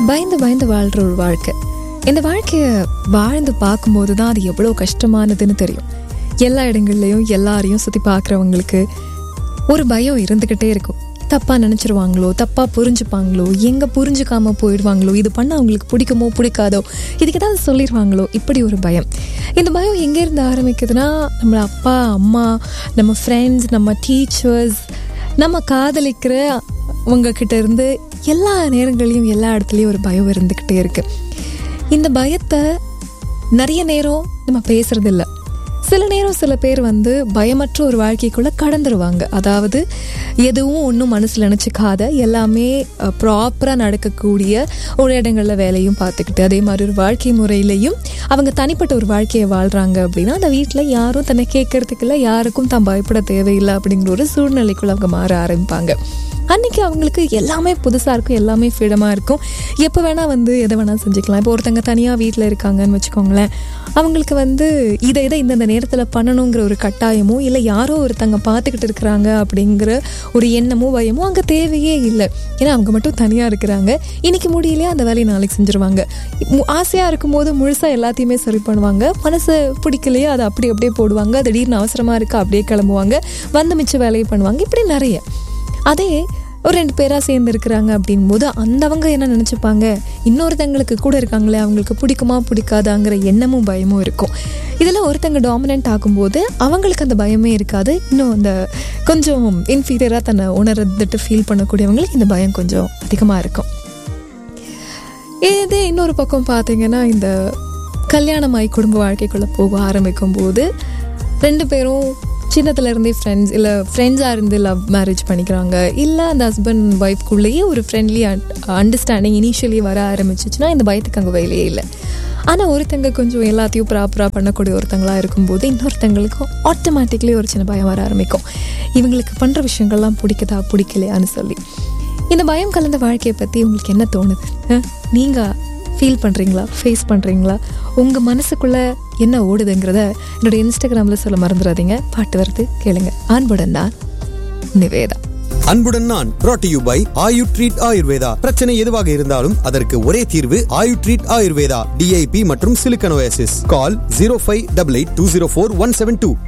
பயந்து பயந்து வாழ்கிற ஒரு வாழ்க்கை இந்த வாழ்க்கையை வாழ்ந்து பார்க்கும்போது தான் அது எவ்வளோ கஷ்டமானதுன்னு தெரியும் எல்லா இடங்கள்லையும் எல்லாரையும் சுற்றி பார்க்குறவங்களுக்கு ஒரு பயம் இருந்துக்கிட்டே இருக்கும் தப்பாக நினச்சிருவாங்களோ தப்பாக புரிஞ்சுப்பாங்களோ எங்கே புரிஞ்சுக்காம போயிடுவாங்களோ இது பண்ண அவங்களுக்கு பிடிக்குமோ பிடிக்காதோ இதுக்கு ஏதாவது சொல்லிடுவாங்களோ இப்படி ஒரு பயம் இந்த பயம் எங்கேருந்து ஆரம்பிக்குதுன்னா நம்ம அப்பா அம்மா நம்ம ஃப்ரெண்ட்ஸ் நம்ம டீச்சர்ஸ் நம்ம காதலிக்கிற உங்ககிட்ட இருந்து எல்லா நேரங்களையும் எல்லா இடத்துலையும் ஒரு பயம் இருந்துக்கிட்டே இருக்கு இந்த பயத்தை நிறைய நேரம் நம்ம பேசுறதில்ல சில நேரம் சில பேர் வந்து பயமற்ற ஒரு வாழ்க்கைக்குள்ள கடந்துருவாங்க அதாவது எதுவும் ஒன்றும் மனசில் நினச்சிக்காத எல்லாமே ப்ராப்பராக நடக்கக்கூடிய ஒரு இடங்களில் வேலையும் பார்த்துக்கிட்டு அதே மாதிரி ஒரு வாழ்க்கை முறையிலையும் அவங்க தனிப்பட்ட ஒரு வாழ்க்கையை வாழ்கிறாங்க அப்படின்னா அந்த வீட்டில் யாரும் தன்னை கேட்கறதுக்கு இல்லை யாருக்கும் தான் பயப்பட தேவையில்லை அப்படிங்கிற ஒரு சூழ்நிலைக்குள்ள அவங்க மாற ஆரம்பிப்பாங்க அன்னைக்கு அவங்களுக்கு எல்லாமே புதுசாக இருக்கும் எல்லாமே ஃப்ரீடமாக இருக்கும் எப்போ வேணால் வந்து எதை வேணால் செஞ்சுக்கலாம் இப்போ ஒருத்தங்க தனியாக வீட்டில் இருக்காங்கன்னு வச்சுக்கோங்களேன் அவங்களுக்கு வந்து இதை இதை இந்தந்த நேரத்தில் பண்ணணுங்கிற ஒரு கட்டாயமோ இல்லை யாரோ ஒருத்தங்க பார்த்துக்கிட்டு இருக்கிறாங்க அப்படிங்கிற ஒரு எண்ணமோ பயமோ அங்கே தேவையே இல்லை ஏன்னா அவங்க மட்டும் தனியாக இருக்கிறாங்க இன்னைக்கு முடியலையே அந்த வேலையை நாளைக்கு செஞ்சுருவாங்க ஆசையாக இருக்கும்போது முழுசாக எல்லாத்தையுமே சரி பண்ணுவாங்க மனசு பிடிக்கலையே அதை அப்படி அப்படியே போடுவாங்க திடீர்னு அவசரமாக இருக்கா அப்படியே கிளம்புவாங்க வந்து மிச்ச வேலையை பண்ணுவாங்க இப்படி நிறைய அதே ஒரு ரெண்டு பேராக சேர்ந்து இருக்கிறாங்க அப்படின்போது அந்தவங்க என்ன நினச்சிப்பாங்க இன்னொருத்தங்களுக்கு கூட இருக்காங்களே அவங்களுக்கு பிடிக்குமா பிடிக்காதாங்கிற எண்ணமும் பயமும் இருக்கும் இதில் ஒருத்தங்க டாமினன்ட் ஆகும்போது அவங்களுக்கு அந்த பயமே இருக்காது இன்னும் அந்த கொஞ்சம் இன்ஃபீரியராக தன்னை உணர்ந்துட்டு ஃபீல் பண்ணக்கூடியவங்களுக்கு இந்த பயம் கொஞ்சம் அதிகமாக இருக்கும் இதே இன்னொரு பக்கம் பார்த்தீங்கன்னா இந்த கல்யாணமாய் குடும்ப வாழ்க்கைக்குள்ளே போக ஆரம்பிக்கும் போது ரெண்டு பேரும் சின்னத்துல இருந்தே ஃப்ரெண்ட்ஸ் இல்லை ஃப்ரெண்ட்ஸாக இருந்து லவ் மேரேஜ் பண்ணிக்கிறாங்க இல்லை அந்த ஹஸ்பண்ட் ஒய்ஃப்குள்ளேயே ஒரு ஃப்ரெண்ட்லி அண்டர்ஸ்டாண்டிங் இனிஷியலி வர ஆரம்பிச்சிச்சுன்னா இந்த பயத்துக்கு அங்கே வேலையே இல்லை ஆனால் ஒருத்தங்க கொஞ்சம் எல்லாத்தையும் ப்ராப்பராக பண்ணக்கூடிய ஒருத்தங்களாக இருக்கும்போது இன்னொருத்தங்களுக்கும் ஆட்டோமேட்டிக்லி ஒரு சின்ன பயம் வர ஆரம்பிக்கும் இவங்களுக்கு பண்ணுற விஷயங்கள்லாம் பிடிக்குதா பிடிக்கலையான்னு சொல்லி இந்த பயம் கலந்த வாழ்க்கையை பற்றி உங்களுக்கு என்ன தோணுது நீங்கள் ஃபீல் பண்ணுறீங்களா ஃபேஸ் பண்ணுறீங்களா உங்கள் மனசுக்குள்ளே என்ன ஓடுதுங்கிறத என்னோட இன்ஸ்டாகிராமில் சொல்ல மறந்துடாதீங்க பாட்டு வருது கேளுங்க அன்புடன் தான் நிவேதா அன்புடன் நான் brought to you by Ayu treat Ayurveda பிரச்சனை எதுவாக இருந்தாலும் அதற்கு ஒரே தீர்வு ஆயு ட்ரீட் ஆயுர்வேதா டிஐபி மற்றும் சிலிக்கனோசிஸ் call zero five double eight two zero four one seven two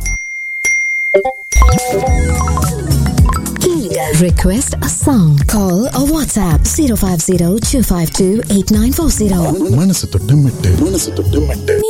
Request a song. Call or WhatsApp 050 252 8940. மனசு தொட்டு மெட்டு மனசு தொட்டு மெட்டு